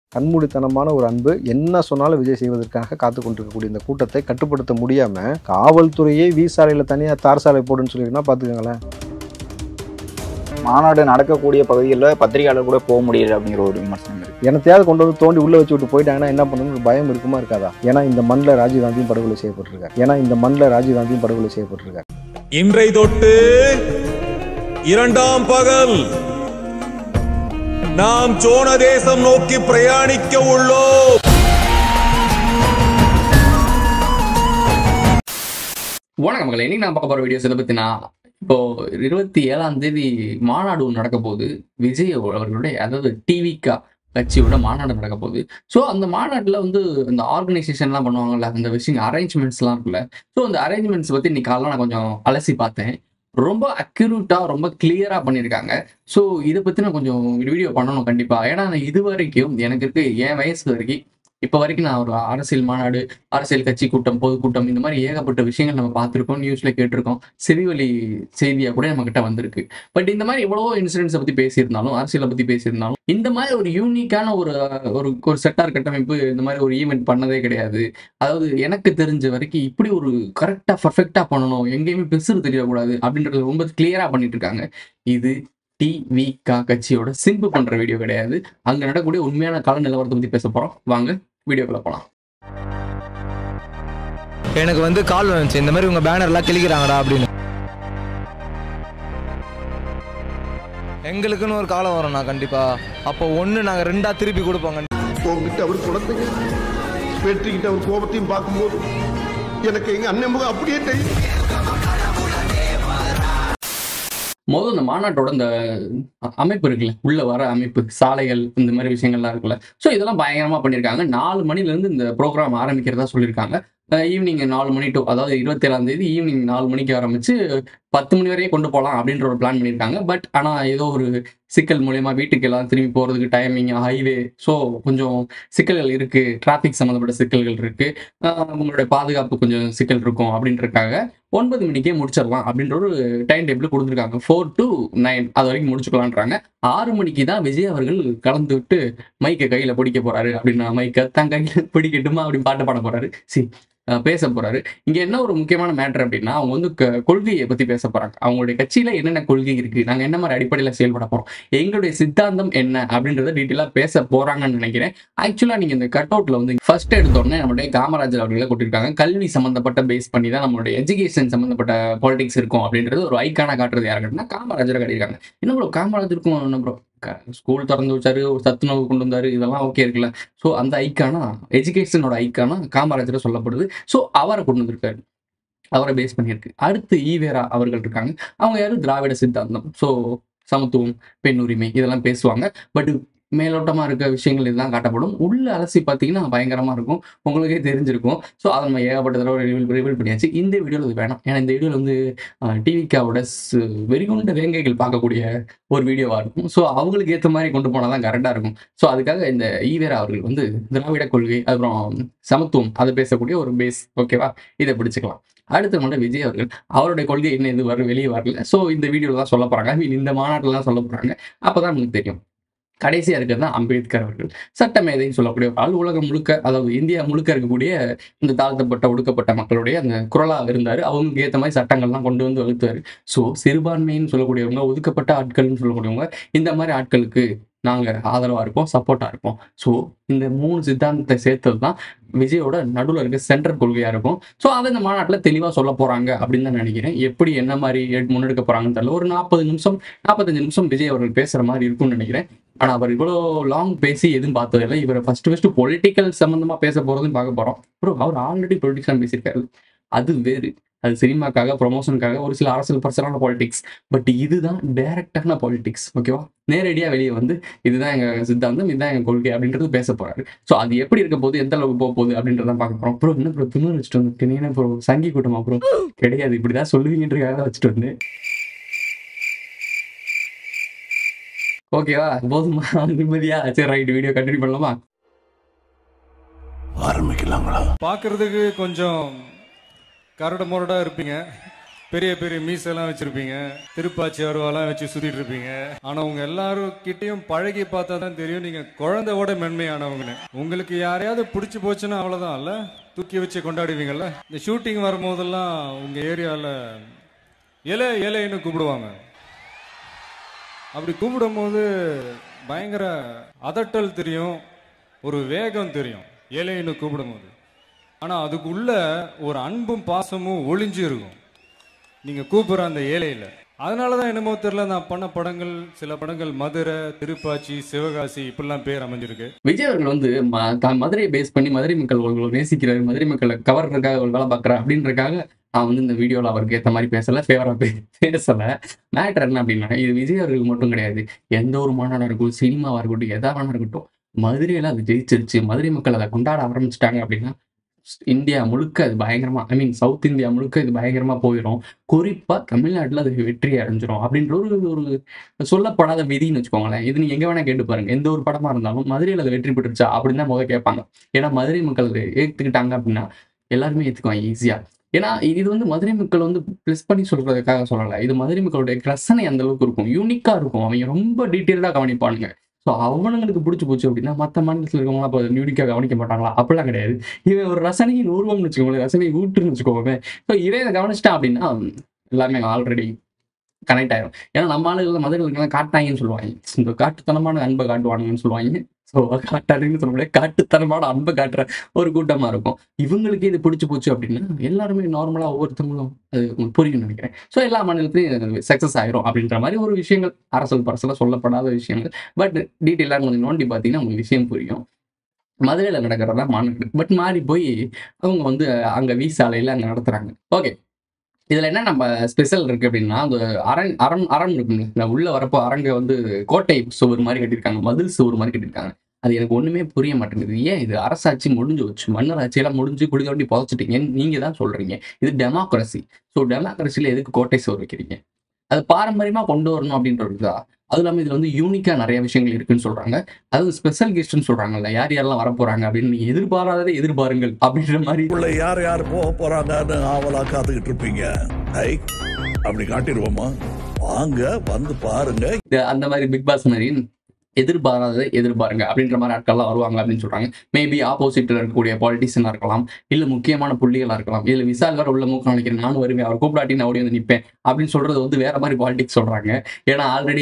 கண்மூடித்தனமான ஒரு அன்பு என்ன சொன்னாலும் விஜய் செய்வதற்காக காத்து கொண்டிருக்கக்கூடிய இந்த கூட்டத்தை கட்டுப்படுத்த முடியாம காவல்துறையே வி சாலையில தனியா தார் சாலை போடுன்னு சொல்லிருக்கா பாத்துக்கோங்களேன் மாநாடு நடக்கக்கூடிய பகுதிகளில் பத்திரிகையாளர் கூட போக முடியல அப்படிங்கிற ஒரு விமர்சனம் இருக்கு எனத்தையாவது கொண்டு வந்து தோண்டி உள்ள வச்சு விட்டு போயிட்டாங்கன்னா என்ன பண்ணணும்னு ஒரு பயம் இருக்குமா இருக்காதா ஏன்னா இந்த மண்ணில் ராஜீவ்காந்தியும் படுகொலை செய்யப்பட்டிருக்காரு ஏன்னா இந்த மண்ணில் ராஜீவ்காந்தியும் படுகொலை செய்யப்பட்டிருக்காரு இன்றை தொட்டு இரண்டாம் பகல் நாம் சோழ தேசம் நோக்கி பிரயாணிக்க உள்ளோம் வணக்கம் மக்களை இன்னைக்கு நான் பார்க்க போற வீடியோஸ் எதை பத்தினா இப்போ இருபத்தி ஏழாம் தேதி மாநாடு ஒன்று நடக்க போகுது விஜய் அவர்களுடைய அதாவது டிவிக்கா கட்சியோட மாநாடு நடக்க போகுது ஸோ அந்த மாநாட்டில் வந்து இந்த ஆர்கனைசேஷன்லாம் பண்ணுவாங்கல்ல அந்த விஷயம் அரேஞ்ச்மெண்ட்ஸ்லாம் இருக்குல்ல ஸோ அந்த அரேஞ்ச்மெண்ட்ஸ் பற்றி இன்னைக்கு காலைல நான் கொஞ்சம் அலசி பார்த்தேன் ரொம்ப அக்யூரேட்டாக ரொம்ப கிளியராக பண்ணியிருக்காங்க ஸோ இதை பற்றி நான் கொஞ்சம் வீடியோ பண்ணணும் கண்டிப்பாக ஏன்னா நான் இது வரைக்கும் எனக்கு இருக்கு என் வயசு வரைக்கும் இப்போ வரைக்கும் நான் ஒரு அரசியல் மாநாடு அரசியல் கட்சி கூட்டம் பொதுக்கூட்டம் இந்த மாதிரி ஏகப்பட்ட விஷயங்கள் நம்ம பார்த்துருக்கோம் நியூஸ்ல கேட்டிருக்கோம் செவிவழி செய்தியா கூட நம்ம கிட்ட வந்திருக்கு பட் இந்த மாதிரி எவ்வளவோ இன்சிடென்ட்ஸை பத்தி பேசியிருந்தாலும் அரசியலை பத்தி பேசியிருந்தாலும் இந்த மாதிரி ஒரு யூனிக்கான ஒரு ஒரு ஒரு செட்டார் கட்டமைப்பு இந்த மாதிரி ஒரு ஈவெண்ட் பண்ணதே கிடையாது அதாவது எனக்கு தெரிஞ்ச வரைக்கும் இப்படி ஒரு கரெக்டா பர்ஃபெக்டா பண்ணணும் எங்கேயுமே பெருசு தெரியக்கூடாது அப்படின்றது ரொம்ப கிளியரா பண்ணிட்டு இருக்காங்க இது டிவிகா கட்சியோட சிம்பு பண்ற வீடியோ கிடையாது அங்க நடக்கக்கூடிய உண்மையான கால நிலவரத்தை பத்தி பேச போறோம் வாங்க வீடியோக்குள்ள போலாம் எனக்கு வந்து கால் வந்துச்சு இந்த மாதிரி உங்க பேனர்லாம் கிழிக்கிறாங்கடா அப்படின்னு எங்களுக்குன்னு ஒரு காலம் வரும்ண்ணா கண்டிப்பா அப்போ ஒன்று நாங்கள் ரெண்டா திருப்பி கொடுப்போங்க உங்ககிட்ட அவர் குழந்தைங்க வெற்றிக்கிட்ட அவர் கோபத்தையும் பார்க்கும்போது எனக்கு எங்க அண்ணன் முகம் அப்படியே தெரியும் முதல்ல இந்த மாநாட்டோட இந்த அ- அமைப்பு இருக்குல்ல உள்ள வர அமைப்பு சாலைகள் இந்த மாதிரி விஷயங்கள்லாம் இருக்குல்ல ஸோ இதெல்லாம் பயங்கரமா பண்ணியிருக்காங்க நாலு மணில இருந்து இந்த ப்ரோக்ராம் ஆரம்பிக்கிறதா சொல்லியிருக்காங்க ஈவினிங் நாலு மணி டு அதாவது இருபத்தேழாம் தேதி ஈவினிங் நாலு மணிக்கு ஆரம்பிச்சு பத்து மணி வரையே கொண்டு போகலாம் அப்படின்ற ஒரு பிளான் பண்ணியிருக்காங்க பட் ஆனால் ஏதோ ஒரு சிக்கல் மூலயமா வீட்டுக்கு எல்லாம் திரும்பி போகிறதுக்கு டைமிங் ஹைவே ஸோ கொஞ்சம் சிக்கல்கள் இருக்கு டிராஃபிக் சம்மந்தப்பட்ட சிக்கல்கள் இருக்கு ஆஹ் உங்களுடைய பாதுகாப்பு கொஞ்சம் சிக்கல் இருக்கும் அப்படின்றதுக்காக ஒன்பது மணிக்கே முடிச்சிடலாம் அப்படின்ற ஒரு டைம் டேபிள் கொடுத்துருக்காங்க ஃபோர் டு நைன் அது வரைக்கும் முடிச்சுக்கலான்றாங்க ஆறு மணிக்கு தான் விஜய் அவர்கள் கலந்து விட்டு மைக்கை கையில பிடிக்க போறாரு அப்படின்னா மைக்கை தன் கையில பிடிக்கட்டுமா அப்படின்னு பாட்டு பாட போறாரு சி அஹ் பேச போறாரு இங்க என்ன ஒரு முக்கியமான மேட்டர் அப்படின்னா அவங்க வந்து க- கொள்கையை பத்தி பேச போறாங்க அவங்களுடைய கட்சியில என்னென்ன கொள்கை இருக்கு நாங்க என்ன மாதிரி அடிப்படையில செயல்பட போறோம் எங்களுடைய சித்தாந்தம் என்ன அப்படின்றத டீட்டெயிலா பேச போறாங்கன்னு நினைக்கிறேன் ஆக்சுவலா நீங்க இந்த கட் அவுட்ல வந்து ஃபர்ஸ்ட் எடுத்தோடனே நம்மளுடைய காமராஜர் அவர்களை கொட்டிருக்காங்க கல்வி சம்பந்தப்பட்ட பேஸ் பண்ணி தான் நம்மளுடைய எஜுகேஷன் சம்பந்தப்பட்ட பாலிடிக்ஸ் இருக்கும் அப்படின்றது ஒரு ஐக்கானா காட்டுறது யாருக்குன்னா காமராஜரை காட்டியிருக்காங்க என்ன ப்ரோ காமராஜருக்கும் என்ன ப்ரோ ஸ்கூல் திறந்து வச்சாரு ஒரு சத்துணவு கொண்டு வந்தாரு இதெல்லாம் ஓகே இருக்குல்ல ஸோ அந்த ஐக்கானா எஜுகேஷனோட ஐக்கானா காமராஜரை சொல்லப்படுது ஸோ அவரை கொண்டு வந்திருக்காரு அவரை பேஸ் பண்ணியிருக்கு அடுத்து ஈவேரா அவர்கள் இருக்காங்க அவங்க யாரும் திராவிட சித்தாந்தம் ஸோ சமத்துவம் பெண் உரிமை இதெல்லாம் பேசுவாங்க பட் மேலோட்டமா இருக்க விஷயங்கள் இதெல்லாம் காட்டப்படும் உள்ள அலசி பார்த்தீங்கன்னா பயங்கரமா இருக்கும் உங்களுக்கே தெரிஞ்சிருக்கும் ஸோ அதை நம்ம ஏகப்பட்ட தடவை ரிவீல் ரிவீல் பண்ணியாச்சு இந்த வீடியோவில் இது வேணாம் ஏன்னா இந்த வீடியோவில் வந்து டிவிக்காவோட வெறிகுண்ட வேங்கைகள் பார்க்கக்கூடிய ஒரு வீடியோவாக இருக்கும் ஸோ அவங்களுக்கு ஏற்ற மாதிரி கொண்டு போனால் தான் கரெக்டாக இருக்கும் ஸோ அதுக்காக இந்த ஈவேரா அவர்கள் வந்து திராவிட கொள்கை அப்புறம் சமத்துவம் அதை பேசக்கூடிய ஒரு பேஸ் ஓகேவா இதை பிடிச்சிக்கலாம் அடுத்து மட்டும் விஜய் அவர்கள் அவருடைய கொள்கை என்ன இது வர வெளியே வரல ஸோ இந்த வீடியோவில் தான் சொல்ல போகிறாங்க ஐ மீன் இந்த மாநாட்டில் தான் சொல்ல போகிறாங்க அப்போ தான் நமக்கு தெரியும் கடைசியா இருக்கிறது தான் அம்பேத்கர் அவர்கள் சட்டமேதைன்னு சொல்லக்கூடிய ஒரு ஆள் உலகம் முழுக்க அதாவது இந்தியா முழுக்க இருக்கக்கூடிய இந்த தாழ்த்தப்பட்ட ஒடுக்கப்பட்ட மக்களுடைய அந்த குரலா இருந்தாரு அவங்களுக்கு ஏற்ற மாதிரி சட்டங்கள்லாம் கொண்டு வந்து வகுத்தாரு ஸோ சிறுபான்மைன்னு சொல்லக்கூடியவங்க ஒதுக்கப்பட்ட ஆட்கள்னு சொல்லக்கூடியவங்க இந்த மாதிரி ஆட்களுக்கு நாங்க ஆதரவா இருப்போம் சப்போர்ட்டா இருப்போம் ஸோ இந்த மூணு சித்தாந்தத்தை சேர்த்தது தான் விஜயோட நடுவில் இருக்க சென்ட்ரல் கொள்கையா இருக்கும் ஸோ அதை இந்த மாநாட்டில் தெளிவாக சொல்ல போறாங்க அப்படின்னு தான் நினைக்கிறேன் எப்படி என்ன மாதிரி எடு- முன்னெடுக்க போறாங்கன்னு தெரியல ஒரு நாற்பது நிமிஷம் நாற்பத்தஞ்சு நிமிஷம் விஜய் அவர்கள் பேசுற மாதிரி இருக்கும்னு நினைக்கிறேன் ஆனா அவர் இவ்வளோ லாங் பேசி எதுவும் பார்த்ததில்லை இவரை ஃபர்ஸ்ட் ஃபர்ஸ்ட் பொலிட்டிக்கல் சம்பந்தமா பேச போறதுன்னு பார்க்க போறோம் ப்ரோ அவர் ஆல்ரெடி பொலிட்டிக்ஸ் பேசியிருக்காரு அது வேறு அது சினிமாக்காக ப்ரொமோஷனுக்காக ஒரு சில அரசியல் பர்சனான பாலிடிக்ஸ் பட் இதுதான் டைரக்டான பாலிடிக்ஸ் ஓகேவா நேரடியாக வெளியே வந்து இதுதான் எங்க சித்தாந்தம் இதுதான் எங்க கொள்கை அப்படின்றது பேச போறாரு ஸோ அது எப்படி இருக்க போகுது எந்த அளவுக்கு போக போகுது அப்படின்றத பார்க்க போறோம் ப்ரோ என்ன ப்ரோ திமிர் வச்சுட்டு வந்து நீ என்ன ப்ரோ சங்கி கூட்டமா ப்ரோ கிடையாது இப்படிதான் சொல்லுவீங்கன்றதுக்காக வச்சுட்டு வந்து ஓகேவா போதுமா நிம்மதியா சரி ரைட் வீடியோ கண்டினியூ பண்ணலாமா ஆரம்பிக்கலாங்களா பார்க்கறதுக்கு கொஞ்சம் கரடு முரடா இருப்பீங்க பெரிய பெரிய மீசெல்லாம் வச்சிருப்பீங்க திருப்பாச்சி அருவாலாம் வச்சு சுத்திட்டு இருப்பீங்க ஆனா உங்க எல்லாரும் கிட்டயும் பழகி பார்த்தா தான் தெரியும் நீங்க குழந்தையோட மென்மையானவங்கன்னு உங்களுக்கு யாரையாவது பிடிச்சி போச்சுன்னா அவ்வளவுதான் இல்ல தூக்கி வச்சு கொண்டாடுவீங்கல்ல இந்த ஷூட்டிங் வரும்போதெல்லாம் உங்க ஏரியால இலை இலைன்னு கூப்பிடுவாங்க அப்படி கூப்பிடும்போது பயங்கர அதட்டல் தெரியும் ஒரு வேகம் தெரியும் இலைன்னு கூப்பிடும்போது ஆனா அதுக்குள்ள ஒரு அன்பும் பாசமும் ஒளிஞ்சு இருக்கும் நீங்க கூப்பிடுற அந்த ஏழையில அதனாலதான் என்னமோ தெரியல நான் பண்ண படங்கள் சில படங்கள் மதுரை திருப்பாச்சி சிவகாசி இப்படிலாம் பேர் அமைஞ்சிருக்கு விஜய் அவர்கள் வந்து ம- தான் மதுரையை பேஸ் பண்ணி மதுரை மக்கள் அவர்களை நேசிக்கிறாரு மதுரை மக்களை கவர்றதுக்காக ஒரு வேலை பார்க்குறேன் அப்படின்றக்காக நான் வந்து இந்த வீடியோவில் அவருக்கு ஏற்ற மாதிரி பேசல ஃபேவராக பேசல மேட்டர் என்ன அப்படின்னா இது விஜய் அவர்களுக்கு மட்டும் கிடையாது எந்த ஒரு மாநாடாக இருக்கட்டும் சினிமாவாக இருக்கட்டும் எதா வேணா இருக்கட்டும் மதுரையில் அது ஜெயிச்சிருச்சு மதுரை மக்கள் அதை கொண்டாட ஆரம்பிச்சிட்டாங்க அப்படின்னா இந்தியா முழுக்க அது பயங்கரமா ஐ மீன் சவுத் இந்தியா முழுக்க இது பயங்கரமா போயிடும் குறிப்பா தமிழ்நாட்டுல அது வெற்றி அடைஞ்சிரும் அப்படின்ற ஒரு ஒரு சொல்லப்படாத விதின்னு வச்சுக்கோங்களேன் இது நீங்க எங்க வேணா கேட்டு பாருங்க எந்த ஒரு படமா இருந்தாலும் மதுரையில் அது வெற்றி பெற்றுச்சா அப்படின்னு தான் முதல்ல கேட்பாங்க ஏன்னா மதுரை மக்கள் அதை ஏத்துக்கிட்டாங்க அப்படின்னா எல்லாருமே ஏத்துக்குவாங்க ஈஸியா ஏன்னா இது வந்து மதுரை மக்கள் வந்து ப்ளஸ் பண்ணி சொல்றதுக்காக சொல்லலை இது மதுரை மக்களுடைய ரசனை அந்த அளவுக்கு இருக்கும் யூனிக்கா இருக்கும் அவங்க ரொம்ப டீட்டெயில்டாக கவனிப்பானுங்க ஸோ அவனுங்களுக்கு பிடிச்சி போச்சு அப்படின்னா மற்ற மாநிலத்தில் இருக்கவங்க அப்போ யூனிக்காக கவனிக்க மாட்டாங்களா அப்படிலாம் கிடையாது இவன் ஒரு ரசனையின் உருவம்னு வச்சுக்கோங்களேன் ரசனை ஊற்றுன்னு வச்சுக்கோங்க ஸோ இவன் இதை கவனிச்சிட்டான் அப்படின்னா எல்லாமே ஆல்ரெடி கனெக்ட் ஆயிரும் ஏன்னா நம்ம ஆளுகள் மதுரைகளுக்கெல்லாம் காட்டாங்கன்னு சொல்லுவாங்க இந்த காட்டுத்தனமான அன்பை காட்டுவானுங்கன்னு சொல்லுவாங்க ஸோ காட்டாதுன்னு சொல்ல முடியாது காட்டுத்தனமான அன்பை காட்டுற ஒரு கூட்டமா இருக்கும் இவங்களுக்கு இது பிடிச்சி போச்சு அப்படின்னா எல்லாருமே நார்மலா ஒவ்வொருத்தவங்களும் அது உங்களுக்கு புரியும்னு நினைக்கிறேன் ஸோ எல்லா மாநிலத்திலையும் சக்ஸஸ் ஆயிரும் அப்படின்ற மாதிரி ஒரு விஷயங்கள் அரசல் பரசல சொல்லப்படாத விஷயங்கள் பட் டீட்டெயிலாக கொஞ்சம் நோண்டி பார்த்தீங்கன்னா உங்களுக்கு விஷயம் புரியும் மதுரையில் நடக்கிறதா மாநாடு பட் மாறி போய் அவங்க வந்து அங்கே வி சாலையில் அங்கே நடத்துகிறாங்க ஓகே இதில் என்ன நம்ம ஸ்பெஷல் இருக்கு அப்படின்னா அந்த அரண் அரண் அரண் இருக்குங்க இந்த உள்ள வரப்போ அரங்க வந்து கோட்டை சுவர் மாதிரி கட்டியிருக்காங்க மதில் சுவர் மாதிரி கட்டியிருக்காங்க அது எனக்கு ஒண்ணுமே புரிய மாட்டேங்குது ஏன் இது அரசாட்சி முடிஞ்சு வச்சு மன்னர் ஆட்சியெல்லாம் முடிஞ்சு குழி தோண்டி புதைச்சிட்டீங்கன்னு நீங்க தான் சொல்றீங்க இது டெமோக்ரஸி ஸோ டெமோக்ரஸியில் எதுக்கு கோட்டை சுவர் வைக்கிறீங்க அது பாரம்பரியமா கொண்டு வரணும் அப்படின்றதுதா அது இல்லாமல் இதுல வந்து யூனிக்கா நிறைய விஷயங்கள் இருக்குன்னு சொல்றாங்க அது ஸ்பெஷல் கெஸ்ட்னு சொல்றாங்கல்ல யார் யாரெல்லாம் வர போறாங்க அப்படின்னு நீங்க எதிர்பாராததை எதிர்பாருங்கள் அப்படின்ற மாதிரி உள்ள யார் யார் போக போறாங்கன்னு ஆவலா காத்துக்கிட்டு இருப்பீங்க ஐ அப்படி காட்டிடுவோமா வாங்க வந்து பாருங்க இது அந்த மாதிரி பிக் பாஸ் மாதிரி எதிர்பாராததை எதிர்பாருங்க அப்படின்ற மாதிரி ஆட்கள்லாம் வருவாங்க அப்படின்னு சொல்றாங்க மேபி ஆப்போசிட்ல இருக்கக்கூடிய பாலிட்டிஷியனா இருக்கலாம் இல்ல முக்கியமான புள்ளிகளா இருக்கலாம் இல்ல விசால் வேற உள்ள மூக்க நினைக்கிறேன் நானும் வருவேன் அவர் கூப்பிடாட்டி நான் ஓடி வந்து நிப்பேன் அப்படின்னு சொல்றது வந்து வேற மாதிரி பாலிடிக்ஸ் சொல்றாங்க ஏன்னா ஆல்ரெடி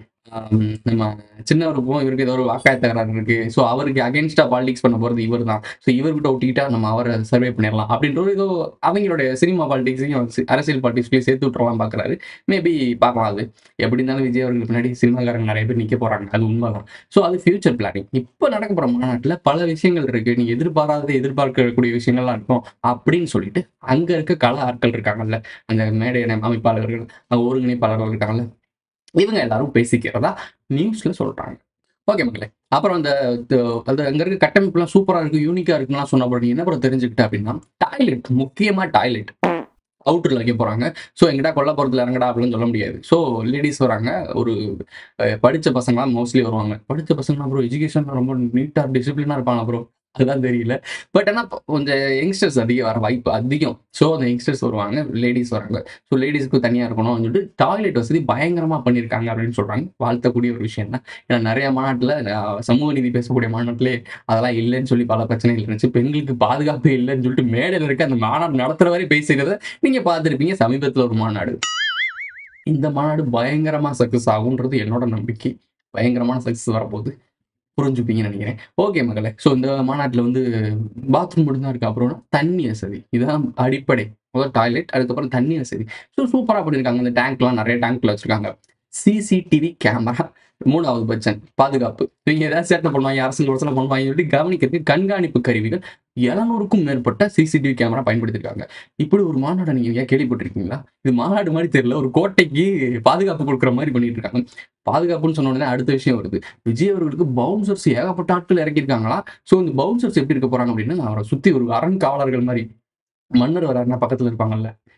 நம்ம சின்னவருக்கும் இவருக்கு ஏதோ ஒரு வாக்காய தகராறு இருக்கு ஸோ அவருக்கு அகேன்ஸ்டா பாலிடிக்ஸ் பண்ண போறது இவர் தான் ஸோ இவர்கிட்ட ஒட்டிக்கிட்டா நம்ம அவரை சர்வே பண்ணிடலாம் அப்படின்ற ஒரு ஏதோ அவங்களுடைய சினிமா பாலிடிக்ஸையும் அரசியல் பாலிடிக்ஸ்லையும் சேர்த்து விட்டுறலாம் பாக்குறாரு மேபி பார்க்கலாம் அது எப்படி இருந்தாலும் விஜய் அவர்களுக்கு முன்னாடி சினிமாக்காரங்க நிறைய பேர் நிக்க போறாங்க அது உண்மைதான் ஸோ அது ஃபியூச்சர் பிளானிங் இப்போ நடக்க போற மாநாட்டில் பல விஷயங்கள் இருக்கு நீங்க எதிர்பாராத எதிர்பார்க்கக்கூடிய விஷயங்கள்லாம் இருக்கும் அப்படின்னு சொல்லிட்டு அங்க இருக்க கல ஆட்கள் இருக்காங்கல்ல அந்த மேடை அமைப்பாளர்கள் அங்க ஒருங்கிணைப்பாளர்கள் இருக்காங்கல்ல இவங்க எல்லாரும் பேசிக்கிறதா நியூஸ்ல சொல்றாங்க ஓகே மக்களே அப்புறம் அந்த த- அது அங்க இருக்க கட்டமைப்புலாம் சூப்பரா இருக்கு யூனிக்கா இருக்குலாம் சொன்ன அப்புறம் நீ என்ன அப்புறம் தெரிஞ்சுக்கிட்ட அப்படின்னா டாய்லெட் முக்கியமா டாய்லெட் அவுட்டர்ல வைக்க போறாங்க ஸோ எங்கிட்ட கொல்ல போறதுல இறங்கடா அப்படின்னு சொல்ல முடியாது ஸோ லேடிஸ் வராங்க ஒரு அஹ், படிச்ச பசங்களாம் மோஸ்ட்லி வருவாங்க படிச்ச பசங்க அப்புறம் எஜுகேஷன் ரொம்ப நீட்டா டிசிப்ளினா இருப்பாங்க அப்புறம் அதுதான் தெரியல பட் ஆனால் கொஞ்சம் யங்ஸ்டர்ஸ் அதிகம் வர வாய்ப்பு அதிகம் ஸோ அந்த யங்ஸ்டர்ஸ் வருவாங்க லேடிஸ் வராங்க ஸோ லேடிஸ்க்கு தனியாக இருக்கணும்னு சொல்லிட்டு டாய்லெட் வசதி பயங்கரமாக பண்ணியிருக்காங்க அப்படின்னு சொல்கிறாங்க வாழ்த்தக்கூடிய ஒரு விஷயம் தான் ஏன்னா நிறைய மாநாட்டில் சமூக நீதி பேசக்கூடிய மாநாட்டிலே அதெல்லாம் இல்லைன்னு சொல்லி பல பிரச்சனைகள் இருந்துச்சு பெண்களுக்கு பாதுகாப்பு இல்லைன்னு சொல்லிட்டு மேடையில் இருக்க அந்த மாநாடு நடத்துகிற வரை பேசுகிறத நீங்கள் பார்த்துருப்பீங்க சமீபத்தில் ஒரு மாநாடு இந்த மாநாடு பயங்கரமாக சக்ஸஸ் ஆகுன்றது என்னோட நம்பிக்கை பயங்கரமான சக்ஸஸ் வரப்போகுது புரிஞ்சுப்பீங்கன்னு நினைக்கிறேன் ஓகே மகளே ஸோ இந்த மாநாட்டில் வந்து பாத்ரூம் மட்டும்தான் இருக்கு அப்புறம் தண்ணி வசதி இதுதான் அடிப்படை முதல் டாய்லெட் அதுக்கப்புறம் தண்ணி வசதி ஸோ சூப்பராக பண்ணியிருக்காங்க இந்த டேங்க்லாம் நிறைய டேங்க்ல வச்சிருக்காங்க சிசிடிவி கேமரா மூணாவது பட்சன் பாதுகாப்பு இவங்க ஏதாவது சேட்டை பண்ணுவாங்க அரசு வருஷம் பண்ணுவாங்க சொல்லிட்டு கவனிக்கிறதுக்கு கண்காணிப்பு கருவிகள் எழுநூறுக்கும் மேற்பட்ட சிசிடிவி கேமரா பயன்படுத்தியிருக்காங்க இப்படி ஒரு மாநாடு நீங்க எங்கேயா கேள்விப்பட்டிருக்கீங்களா இது மாநாடு மாதிரி தெரியல ஒரு கோட்டைக்கு பாதுகாப்பு கொடுக்குற மாதிரி பண்ணிட்டு இருக்காங்க பாதுகாப்புன்னு சொன்ன உடனே அடுத்த விஷயம் வருது விஜய் அவர்களுக்கு பவுன்சர்ஸ் ஏகப்பட்ட ஆட்கள் இறக்கியிருக்காங்களா ஸோ இந்த பவுன்சர்ஸ் எப்படி இருக்க போறாங்க அப்படின்னா அவரை சுத்தி ஒரு அரண் காவலர்கள் மாதிரி மன்னர் வராருன்னா பக்கத்துல இருப்பாங்கல்ல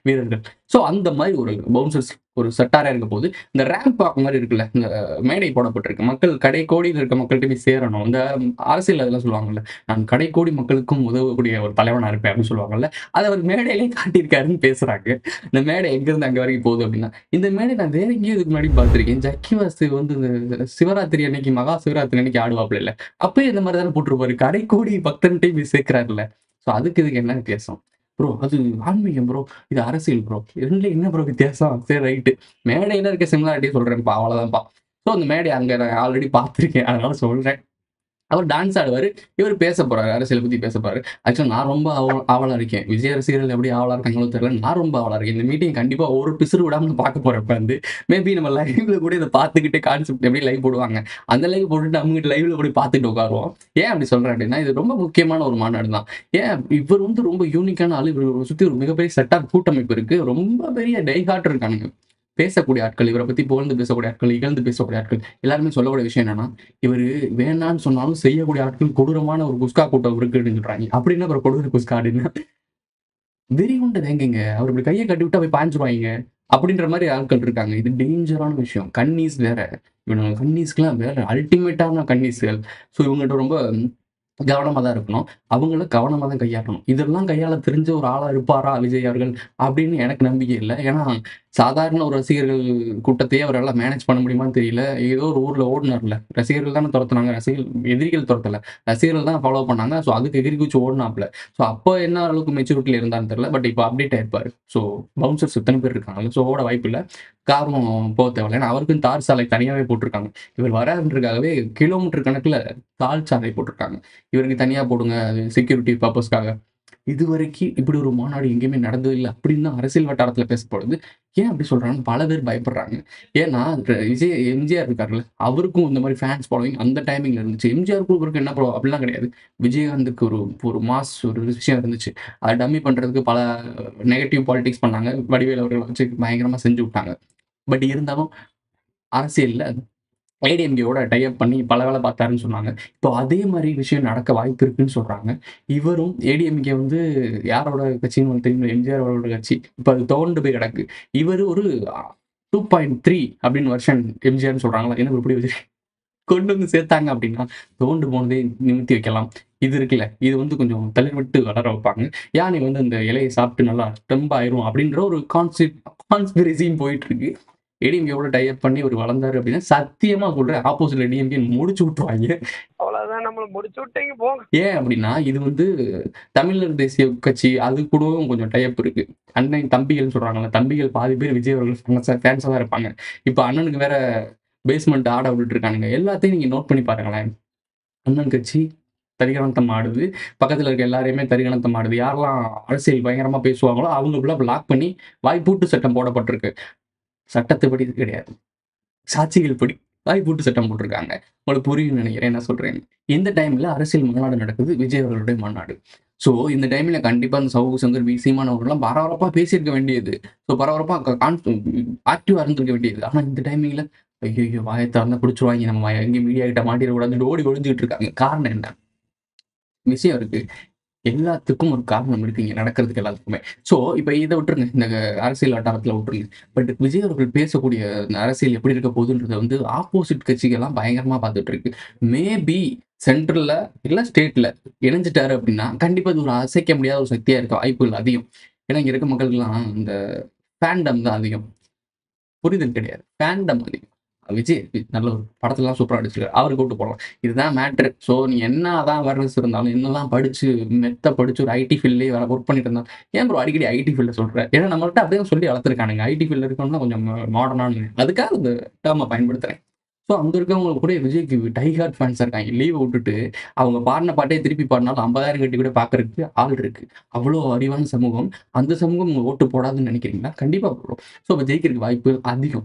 வீரர்கள் ஸோ அந்த மாதிரி ஒரு பவுன்சர்ஸ் ஒரு செட்டாரா இருக்க போது இந்த ரேங்க் வாக் மாதிரி இருக்குல்ல இந்த மேடை போடப்பட்டிருக்கு மக்கள் கடை கோடியில் இருக்க மக்கள்கிட்ட போய் சேரணும் இந்த அரசியல் அதெல்லாம் சொல்லுவாங்கல்ல நான் கடை கோடி மக்களுக்கும் உதவக்கூடிய ஒரு தலைவனா இருப்பேன் அப்படின்னு சொல்லுவாங்கல்ல அதை அவர் மேடையிலே காட்டியிருக்காருன்னு பேசுறாங்க இந்த மேடை எங்க இருந்து அங்க வரைக்கும் போகுது அப்படின்னா இந்த மேடை நான் வேற எங்கேயும் இதுக்கு முன்னாடி பார்த்திருக்கேன் ஜக்கி வாசு வந்து இந்த சிவராத்திரி அன்னைக்கு மகா சிவராத்திரி அன்னைக்கு ஆடுவாப்புல இல்ல அப்பயே இந்த மாதிரி தானே போட்டிருப்பாரு கடை கோடி பக்தன்ட்டே போய் சேர்க்கிறாருல்ல ஸோ அதுக்கு இதுக்கு என்ன வித்தியாசம் ப்ரோ அது ஆன்மீகம் ப்ரோ இது அரசியல் ப்ரோ ரெண்டுல என்ன ப்ரோ வித்தியாசம் சரி ரைட்டு மேடையில இருக்க சிமிலாரிட்டி சொல்றேன்ப்பா அவ்வளவுதான்ப்பா ஸோ அந்த மேடை அங்க நான் ஆல்ரெடி பார்த்துருக்கேன் அதனால சொல்றேன் அவர் டான்ஸ் ஆடுவார் இவர் பேச போறாரு அரசியலை பத்தி பேச போறாரு ஆக்சுவலாக நான் ரொம்ப ஆவ- ஆவலா இருக்கேன் விஜய் ரசிகர்கள் எப்படி ஆவலா இருக்காங்களோ தெரியல நான் ரொம்ப ஆவலா இருக்கேன் இந்த மீட்டிங் கண்டிப்பா ஒரு பிசுறு விடாம நான் பார்க்க போறேன் வந்து மேபி நம்ம லைவ்ல கூட இதை பார்த்துக்கிட்டே கான்செப்ட் எப்படி லைவ் போடுவாங்க அந்த லைவ் போட்டுட்டு அவங்க லைவ்ல கூட பார்த்துட்டு உட்காருவோம் ஏன் அப்படி சொல்றேன் அப்படின்னா இது ரொம்ப முக்கியமான ஒரு மாநாடு தான் ஏன் இவர் வந்து ரொம்ப யூனிக்கான ஆளு இவர் சுத்தி ஒரு மிகப்பெரிய செட்டார் கூட்டமைப்பு இருக்கு ரொம்ப பெரிய டைஹார்ட் இருக்கானுங்க பேசக்கூடிய ஆட்கள் இவரை பத்தி புகழ்ந்து பேசக்கூடிய ஆட்கள் இகழ்ந்து பேசக்கூடிய ஆட்கள் எல்லாருமே சொல்லக்கூடிய விஷயம் என்னன்னா இவர் வேணான்னு சொன்னாலும் செய்யக்கூடிய ஆட்கள் கொடூரமான ஒரு குஸ்கா கூட்டம் இருக்குன்னு சொல்றாங்க அப்படின்னா அப்புறம் கொடூர குஸ்கா அப்படின்னா வெறி உண்டது எங்கங்க அவர் இப்படி கையை கட்டி விட்டு போய் பாஞ்சிருவாங்க அப்படின்ற மாதிரி ஆட்கள் இருக்காங்க இது டேஞ்சரான விஷயம் கன்னீஸ் வேற இவனுங்க கன்னீஸ்க்குலாம் வேற அல்டிமேட்டான கன்னீஸ்கள் ஸோ இவங்ககிட்ட ரொம்ப கவனமாக தான் இருக்கணும் அவங்கள கவனமாக தான் கையாளணும் இதெல்லாம் கையாள தெரிஞ்ச ஒரு ஆளா இருப்பாரா விஜய் அவர்கள் அப்படின்னு எனக்கு நம்பிக்கை இல்லை ஏன்னா சாதாரண ஒரு ரசிகர்கள் கூட்டத்தையே அவரால் மேனேஜ் பண்ண முடியுமான்னு தெரியல ஏதோ ஒரு ஊர்ல ஓடினார்ல ரசிகர்கள் தானே துரத்துனாங்க ரசிகர்கள் எதிரிகள் துரத்தல ரசிகர்கள் தான் ஃபாலோ பண்ணாங்க ஸோ அதுக்கு எதிரி குச்சி ஓடினாப்ல ஸோ அப்போ என்ன அளவுக்கு மெச்சூரிட்டியில் இருந்தான்னு தெரியல பட் இப்போ அப்டேட் ஆயிருப்பாரு ஸோ பவுன்சர்ஸ் இத்தனை பேர் இருக்காங்க ஸோ ஓட வாய்ப்பு இல்லை காரணம் போக தேவையில்ல ஏன்னா அவருக்கும் தார் சாலை தனியாகவே போட்டிருக்காங்க இவர் வராதுன்றதுக்காகவே கிலோமீட்டர் கணக்கில் தால் சாலை போட்டிருக்காங்க இவருக்கு தனியாக போடுங்க செக்யூரிட்டி பர்பஸ்க்காக இது வரைக்கும் இப்படி ஒரு மாநாடு எங்கேயுமே நடந்தது இல்லை அப்படின்னு தான் அரசியல் வட்டாரத்தில் பேசப்படுது ஏன் அப்படி சொல்றாங்க பல பேர் பயப்படுறாங்க ஏன்னா ர- விஜய் எம்ஜிஆர் இருக்காருல்ல அவருக்கும் இந்த மாதிரி ஃபேன்ஸ் ஃபாலோவிங் அந்த டைமிங்ல இருந்துச்சு எம்ஜிஆருக்கும் இவருக்கு என்ன ப்ரோ அப்படிலாம் கிடையாது விஜயகாந்துக்கு ஒரு ஒரு மாஸ் ஒரு விஷயம் இருந்துச்சு அதை டம்மி பண்றதுக்கு பல நெகட்டிவ் பாலிடிக்ஸ் பண்ணாங்க வடிவேல் அவர்கள் வச்சு பயங்கரமா செஞ்சு விட்டாங்க பட் இருந்தாலும் அரசியல்ல ஏடிஎம்கேவோட டைப் பண்ணி பல வேலை பார்த்தாருன்னு சொன்னாங்க இப்போ அதே மாதிரி விஷயம் நடக்க வாய்ப்பு இருக்குன்னு சொல்றாங்க இவரும் ஏடிஎம்கே வந்து யாரோட கட்சின்னு உங்களுக்கு தெரியும் எம்ஜிஆர் அவரோட கட்சி இப்போ அது தோண்டு போய் கிடக்கு இவர் ஒரு டூ பாயிண்ட் த்ரீ அப்படின்னு வருஷன் எம்ஜிஆர்னு சொல்றாங்களா என்ன இப்படி வச்சு கொண்டு வந்து சேர்த்தாங்க அப்படின்னா தோண்டு போனதே நிமித்தி வைக்கலாம் இது இருக்குல்ல இது வந்து கொஞ்சம் தள்ளிவிட்டு வளர வைப்பாங்க யானை வந்து அந்த இலையை சாப்பிட்டு நல்லா ரொம்ப ஆயிரும் அப்படின்ற ஒரு கான்செப்ட் கான்ஸ்பிரசியும் போயிட்டு இருக்கு ஏடிஎம்கேவோட டைப் பண்ணி ஒரு வளர்ந்தாரு அப்படின்னா சத்தியமா சொல்றேன் ஆப்போசிட்ல டிஎம்கே முடிச்சு விட்டுருவாங்க அவ்வளவுதான் நம்மள முடிச்சு விட்டீங்க போங்க ஏன் அப்படின்னா இது வந்து தமிழர் தேசிய கட்சி அது கூடவும் கொஞ்சம் டைப் இருக்கு அண்ணன் தம்பிகள் சொல்றாங்கல்ல தம்பிகள் பாதி பேர் விஜய் அவர்கள் ஃபேன்ஸாக தான் இருப்பாங்க இப்போ அண்ணனுக்கு வேற பேஸ்மெண்ட் ஆட விட்டுட்டு இருக்கானுங்க எல்லாத்தையும் நீங்க நோட் பண்ணி பாருங்களேன் அண்ணன் கட்சி தரிகணத்தம் ஆடுது பக்கத்துல இருக்க எல்லாரையுமே தரிகணத்தம் ஆடுது யாரெல்லாம் அரசியல் பயங்கரமா பேசுவாங்களோ அவங்களுக்குள்ள பிளாக் பண்ணி வாய்ப்பூட்டு சட்டம் போடப்பட்டிருக்கு சட்டத்துப்படி இது கிடையாது சாட்சிகள் படி வாய்ப்பூட்டு சட்டம் போட்டிருக்காங்க உங்களுக்கு புரியும் நினைக்கிறேன் என்ன சொல்றேன் இந்த டைம்ல அரசியல் மாநாடு நடக்குது விஜய் அவர்களுடைய மாநாடு ஸோ இந்த டைம்ல கண்டிப்பா இந்த சவுகு சங்கர் வி சீமானவர்கள்லாம் பரபரப்பா பேசியிருக்க வேண்டியது ஸோ பரபரப்பா ஆக்டிவா இருந்திருக்க வேண்டியது ஆனா இந்த டைமிங்ல ஐயோ வாயை திறந்து பிடிச்சிருவாங்க நம்ம வாயை எங்கேயும் மீடியா கிட்ட மாட்டிடக்கூடாதுன்னு ஓடி ஒளிஞ்சுட்டு இருக்காங்க காரணம் என்ன விஷயம் இருக்கு எல்லாத்துக்கும் ஒரு காரணம் இருக்கு இங்க நடக்கிறதுக்கு எல்லாத்துக்குமே ஸோ இப்போ இதை விட்டுருங்க இந்த அரசியல் வட்டாரத்தில் விட்டுருங்க பட் விஜய் அவர்கள் பேசக்கூடிய இந்த அரசியல் எப்படி இருக்க போகுதுன்றத வந்து ஆப்போசிட் கட்சிகள்லாம் பயங்கரமா பார்த்துட்டு இருக்கு மேபி சென்ட்ரல்ல இல்ல ஸ்டேட்ல இணைஞ்சிட்டாரு அப்படின்னா கண்டிப்பா இது ஒரு அசைக்க முடியாத ஒரு சக்தியா இருக்க வாய்ப்புகள் அதிகம் ஏன்னா இங்க இருக்க மக்களுக்கெல்லாம் இந்த ஃபேண்டம் தான் அதிகம் புரிதல் கிடையாது ஃபேண்டம் அதிகம் விஜய் வி- நல்ல ஒரு படத்துலாம் சூப்பராக அடிச்சிருக்காரு அவருக்கு கூட்டு போகலாம் இதுதான் மேட்ரு ஸோ நீ என்ன தான் அவேர்னஸ் இருந்தாலும் என்னதான் படிச்சு மெத்த படிச்சு ஒரு ஐடி ஃபீல்ட்லேயே வேற ஒர்க் பண்ணிட்டு இருந்தாலும் ஏன் ப்ரோ அடிக்கடி ஐடி ஃபீல்ட சொல்ற ஏன்னா நம்மள்ட்ட அப்படியே சொல்லி வளர்த்துருக்கானுங்க ஐடி ஃபீல்டில் இருக்கணும்னா கொஞ்சம் மாடர்னானு அதுக்காக இந்த டேர்மை பயன்படுத்துறேன் ஸோ அங்கே இருக்கவங்க கூட விஜய்க்கு டைஹார்ட் ஃபேன்ஸ் இருக்காங்க லீவ் விட்டுட்டு அவங்க பாடின பாட்டே திருப்பி பாடினாலும் ஐம்பதாயிரம் கட்டி கூட பார்க்கறதுக்கு ஆள் இருக்கு அவ்வளோ அறிவான சமூகம் அந்த சமூகம் உங்க ஓட்டு போடாதுன்னு நினைக்கிறீங்களா கண்டிப்பாக போடும் ஸோ இப்போ ஜெயிக்கிறதுக்கு வாய்ப்பு அதிகம்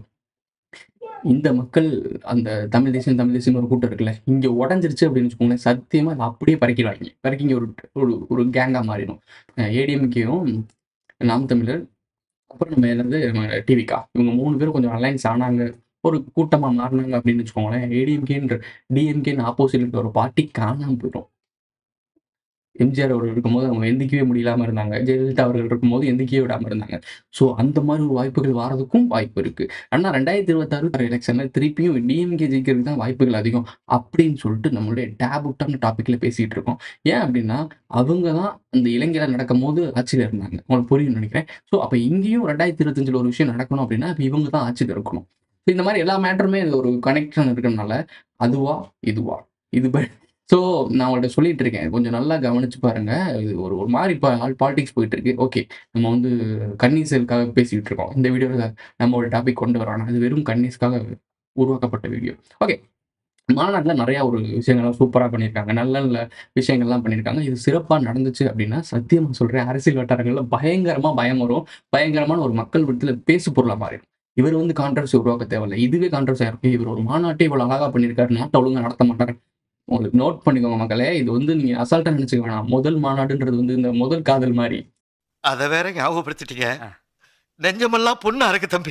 இந்த மக்கள் அந்த தமிழ் தேசியம் தமிழ் தேசியம் ஒரு கூட்டம் இருக்குல்ல இங்க உடஞ்சிருச்சு அப்படின்னு வச்சுக்கோங்களேன் சத்தியமா அதை அப்படியே பறக்கிடுவாங்க பறக்கி இங்க ஒரு ஒரு ஒரு கேங்கா மாறிடும் ஏடிஎம்கேயும் நாம் தமிழர் அப்புறம் நம்ம என்னது டிவிக்கா இவங்க மூணு பேரும் கொஞ்சம் அலைன்ஸ் ஆனாங்க ஒரு கூட்டமா மாறினாங்க அப்படின்னு வச்சுக்கோங்களேன் ஏடிஎம்கேன்ற டிஎம்கேன்னு ஆப்போசிட் இருக்க ஒரு பார்ட்டி காணாம போயிடும் எம்ஜிஆர் அவர்கள் இருக்கும்போது அவங்க எந்திக்கவே முடியலாம இருந்தாங்க ஜெயலலிதா அவர்கள் இருக்கும்போது எந்திக்கவே விடாம இருந்தாங்க ஸோ அந்த மாதிரி ஒரு வாய்ப்புகள் வரதுக்கும் வாய்ப்பு இருக்கு ஆனால் ரெண்டாயிரத்தி இருபத்தாறு எலெக்ஷன்ல திருப்பியும் டிஎம்கே ஜெயிக்கிறதுக்கு தான் வாய்ப்புகள் அதிகம் அப்படின்னு சொல்லிட்டு நம்மளுடைய டேபுட்டான டாபிக்ல பேசிட்டு இருக்கோம் ஏன் அப்படின்னா அவங்க தான் அந்த இளைஞர்கள் நடக்கும் போது ஆட்சியில் இருந்தாங்க உங்களுக்கு புரியும் நினைக்கிறேன் ஸோ அப்போ இங்கேயும் ரெண்டாயிரத்தி இருபத்தஞ்சில் ஒரு விஷயம் நடக்கணும் அப்படின்னா இப்போ இவங்க தான் ஆட்சியில் இருக்கணும் ஸோ இந்த மாதிரி எல்லா மேட்டருமே இது ஒரு கனெக்ஷன் இருக்கிறதுனால அதுவா இதுவா இது ஸோ நான் உங்கள்ட்ட சொல்லிட்டு இருக்கேன் கொஞ்சம் நல்லா கவனிச்சு பாருங்க இது ஒரு ஒரு மாதிரி இப்போ ஆல் பாலிடிக்ஸ் போயிட்டு இருக்கு ஓகே நம்ம வந்து கன்னிசலுக்காக பேசிட்டு இருக்கோம் இந்த வீடியோவில் நம்ம ஒரு டாபிக் கொண்டு வரோம் அது வெறும் கன்னிஸ்க்காக உருவாக்கப்பட்ட வீடியோ ஓகே மாநாட்டில் நிறையா ஒரு விஷயங்கள்லாம் சூப்பராக பண்ணியிருக்காங்க நல்ல நல்ல விஷயங்கள்லாம் பண்ணியிருக்காங்க இது சிறப்பாக நடந்துச்சு அப்படின்னா சத்தியமாக சொல்கிறேன் அரசியல் வட்டாரங்களில் பயங்கரமாக பயம் வரும் பயங்கரமான ஒரு மக்கள் விடத்தில் பேசு பொருளாக மாறிடும் இவர் வந்து கான்ட்ரவர்சி உருவாக்க தேவையில்லை இதுவே கான்ட்ரவர்சி ஆயிருக்கும் இவர் ஒரு மாநாட்டை இவ்வளோ அழகாக பண்ணியிருக்காரு நாட்டை ஒழுங்காக நடத்த மாட்டாரு உங்களுக்கு நோட் பண்ணிக்கோங்க மக்களே இது வந்து நீங்கள் அசால்ட்டாக நினச்சிக்க வேணாம் முதல் மாநாடுன்றது வந்து இந்த முதல் காதல் மாதிரி அத வேற ஞாபகப்படுத்திட்டீங்க நெஞ்சமெல்லாம் பொண்ணா இருக்கு தம்பி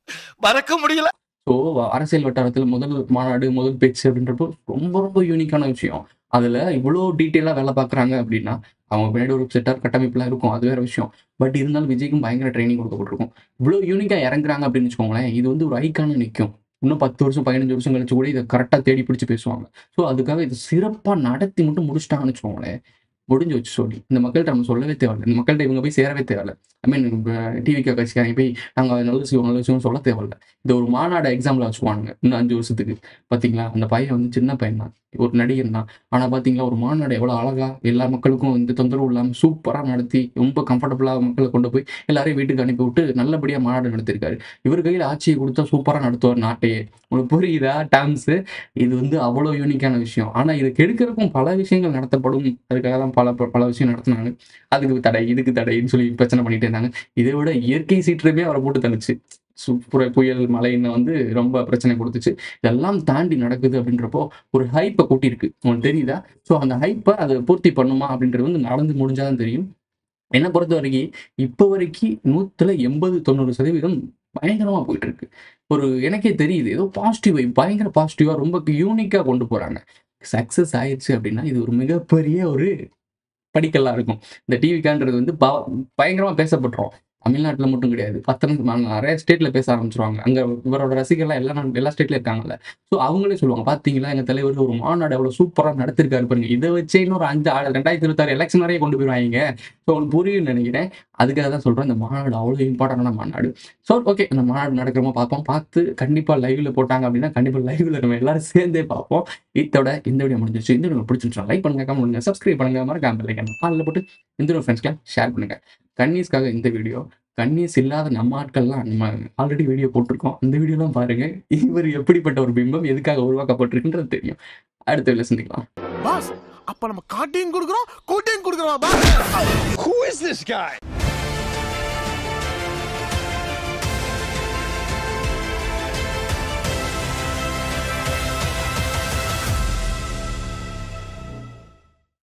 மறக்க முடியல ஸோ அரசியல் வட்டாரத்தில் முதல் மாநாடு முதல் பேச்சு அப்படின்றப்போ ரொம்ப ரொம்ப யூனிக்கான விஷயம் அதில் இவ்வளோ டீட்டெயிலாக வேலை பார்க்குறாங்க அப்படின்னா அவங்க பின்னாடி ஒரு செட்டார் கட்டமைப்புலாம் இருக்கும் அது வேற விஷயம் பட் இருந்தாலும் விஜய்க்கும் பயங்கர ட்ரைனிங் கொடுக்கப்பட்டிருக்கும் இவ்வளோ யூனிக்காக இறங்குறாங்க அப்படின்னு வச்சுக்கோங்களேன் இது வந்து ஒரு ஐக்கான நிற்கும் இன்னும் பத்து வருஷம் பதினஞ்சு வருஷம் கழிச்சு கூட இதை கரெக்டாக தேடி பிடிச்சி பேசுவாங்க ஸோ அதுக்காக இது சிறப்பாக நடத்தி மட்டும் முடிச்சிட்டாங்கன்னு வச்சுக்கோங்களேன் முடிஞ்சு வச்சு சொல்லி இந்த மக்கள்கிட்ட நம்ம சொல்லவே தேவையில்லை இந்த மக்கள்கிட்ட இவங்க போய் சேரவே தேவையில்லை ஐ மீன் டிவிக்கு கட்சிக்காரங்க போய் நாங்கள் நல்ல விஷயம் நல்ல விஷயம் சொல்ல தேவையில்லை இது ஒரு மாநாடு எக்ஸாம்பிள் வச்சுக்குவானுங்க இன்னும் அஞ்சு வருஷத்துக்கு பார்த்தீங்களா அந்த பையன் வந்து சின்ன பையன் தான் ஒரு நடிகர் தான் ஆனால் பார்த்தீங்களா ஒரு மாநாடு எவ்வளோ அழகா எல்லா மக்களுக்கும் வந்து தொந்தரவு இல்லாமல் சூப்பராக நடத்தி ரொம்ப கம்ஃபர்டபுளாக மக்களை கொண்டு போய் எல்லாரையும் வீட்டுக்கு அனுப்பி விட்டு நல்லபடியாக மாநாடு நடத்திருக்காரு இவர் கையில் ஆட்சியை கொடுத்தா சூப்பராக நடத்துவார் நாட்டையே உங்களுக்கு புரியுதா டேர்ம்ஸு இது வந்து அவ்வளோ யூனிக்கான விஷயம் ஆனால் இது கெடுக்கிறதுக்கும் பல விஷயங்கள் நடத்தப்படும் அதுக்காக தான் பல பல விஷயம் நடத்தினாங்க அதுக்கு தடை இதுக்கு தடைன்னு சொல்லி பிரச்சனை பண்ணிட்டு இருந்தாங்க இதை விட இயற்கை சீற்றமே அவரை போட்டு தள்ளுச்சு சுப்புற புயல் மழைன்னு வந்து ரொம்ப பிரச்சனை கொடுத்துச்சு இதெல்லாம் தாண்டி நடக்குது அப்படின்றப்போ ஒரு ஹைப்பை கூட்டியிருக்கு உங்களுக்கு தெரியுதா ஸோ அந்த ஹைப்பை அதை பூர்த்தி பண்ணுமா அப்படின்றது வந்து நடந்து முடிஞ்சாதான் தெரியும் என்னை பொறுத்த வரைக்கும் இப்போ வரைக்கும் நூற்றுல எண்பது தொண்ணூறு சதவீதம் பயங்கரமாக போயிட்டு இருக்கு ஒரு எனக்கே தெரியுது ஏதோ பாசிட்டிவ் பயங்கர பாசிட்டிவாக ரொம்ப யூனிக்காக கொண்டு போகிறாங்க சக்ஸஸ் ஆயிடுச்சு அப்படின்னா இது ஒரு மிகப்பெரிய ஒரு படிக்கல்லாம் இருக்கும் இந்த டிவிக்கான்றது வந்து ப பயங்கரமாக பேசப்பட்டுரும் தமிழ்நாட்டில் மட்டும் கிடையாது பத்தனை நிறைய ஸ்டேட்டில் பேச ஆரம்பிச்சிருவாங்க அங்கே இவரோட ரசிகர்லாம் எல்லா நாட்டு எல்லா ஸ்டேட்லையும் இருக்காங்கல்ல ஸோ அவங்களே சொல்லுவாங்க பார்த்தீங்களா எங்கள் தலைவர் ஒரு மாநாடு எவ்வளோ சூப்பராக நடத்திருக்காரு பாருங்க இதை வச்சே இன்னொரு அஞ்சு ஆ- ரெண்டாயிரத்தி இருபத்தாறு எலெக்ஷன் வரையும் கொண்டு போயிடுவாங்க ஸோ உங்களுக்கு புரியும்னு நினைக்கிறேன் அதுக்காக தான் சொல்கிறேன் இந்த மாநாடு அவ்வளோ இம்பார்ட்டண்டான மாநாடு ஸோ ஓகே இந்த மாநாடு நடக்கிறோமா பார்ப்போம் பார்த்து கண்டிப்பாக லைவ்ல போட்டாங்க அப்படின்னா கண்டிப்பாக லைவ்ல நம்ம எல்லாரும் சேர்ந்தே பார்ப்போம் இதோட இந்த வீடியோ முடிஞ்சிச்சு இந்த வீடியோ பிடிச்சிருச்சா லைக் பண்ணுங்க கமெண்ட் பண்ணுங்க சப்ஸ்கிரைப் பண்ணுங்க மறக்காம லைக் காலில் போட்டு இந்த வீடியோ ஃப்ரெண்ட்ஸ்க்கு ஷேர் பண்ணுங்க கன்னிஸ்க்காக இந்த வீடியோ கன்னிஸ் இல்லாத நம்ம ஆட்கள்லாம் நம்ம ஆல்ரெடி வீடியோ போட்டிருக்கோம் அந்த வீடியோலாம் பாருங்க இவர் எப்படிப்பட்ட ஒரு பிம்பம் எதுக்காக உருவாக்கப்பட்டிருக்குன்றது தெரியும் அடுத்த வீடியோ சந்திக்கலாம் பாஸ் அப்ப நம்ம காட்டியும் கொடுக்குறோம் கூட்டியும் கொடுக்குறோம் boss Who is this guy?